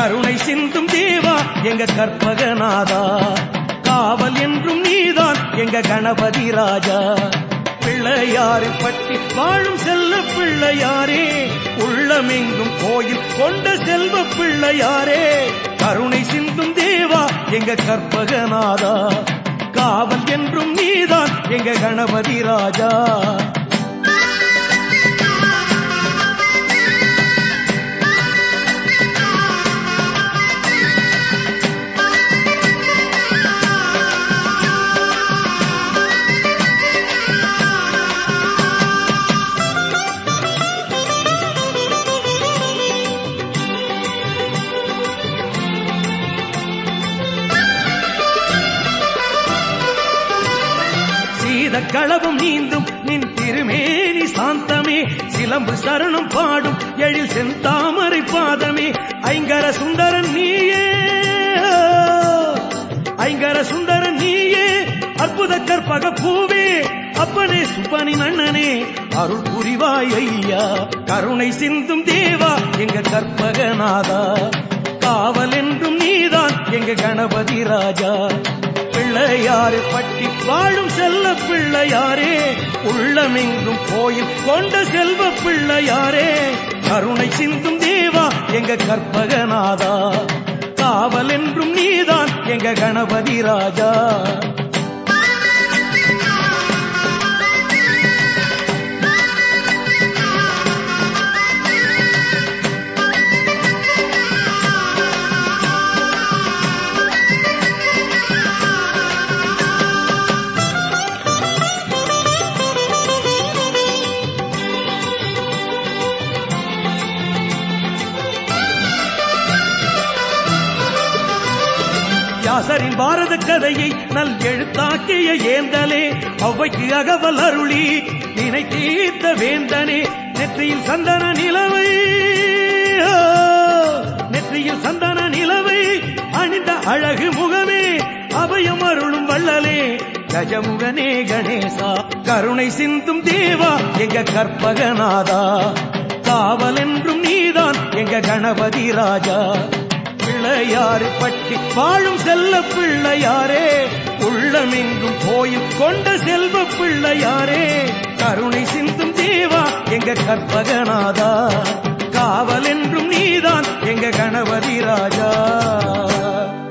கருணை சிந்தும் தேவா எங்க கற்பகநாதா காவல் என்றும் நீதான் எங்க கணபதி ராஜா பிள்ளையாரை பற்றி வாழும் செல்ல பிள்ளையாரே உள்ளமெங்கும் கோயில் கொண்ட செல்வ பிள்ளையாரே கருணை சிந்தும் தேவா எங்க கற்பகநாதா காவல் என்றும் நீதான் எங்க கணபதி ராஜா சீத களவும் நீந்தும் நின் திருமேனி சாந்தமே சிலம்பு சரணம் பாடும் எழில் செந்தாமரை பாதமே ஐங்கர சுந்தரன் நீயே ஐங்கர சுந்தரன் நீயே அற்புத கற்பக பூவே அப்பனே சுப்பனி அண்ணனே அருள் புரிவாய் ஐயா கருணை சிந்தும் தேவா எங்க கற்பகநாதா காவல் என்றும் நீதான் எங்க கணபதி ராஜா பிள்ளையாறு பட்டி வாழும் செல்ல பிள்ளையாரே உள்ளமெங்கும் கோயில் கொண்ட செல்வ பிள்ளையாரே கருணை சிந்தும் தேவா எங்க கற்பகநாதா காவல் என்றும் நீதான் எங்க கணபதி ராஜா வியாசரின் பாரத கதையை நல் எழுத்தாக்கிய ஏந்தலே அவ்வைக்கு அகவல் அருளி நினை தீர்த்த வேந்தனே நெற்றியில் சந்தன நிலவை ஆ, நெற்றியில் சந்தன நிலவை அணிந்த அழகு முகமே அபயம் அருளும் வள்ளலே கஜமுகனே கணேசா கருணை சிந்தும் தேவா எங்க கற்பகநாதா காவல் என்றும் நீதான் எங்க கணபதி ராஜா பிள்ளையாறு பட்டி வாழும் செல்ல பிள்ளையாரே உள்ளமெங்கும் கோயில் கொண்ட செல்வ பிள்ளையாரே கருணை சிந்தும் தேவா எங்க கற்பகநாதா காவல் என்றும் நீதான் எங்க கணபதி ராஜா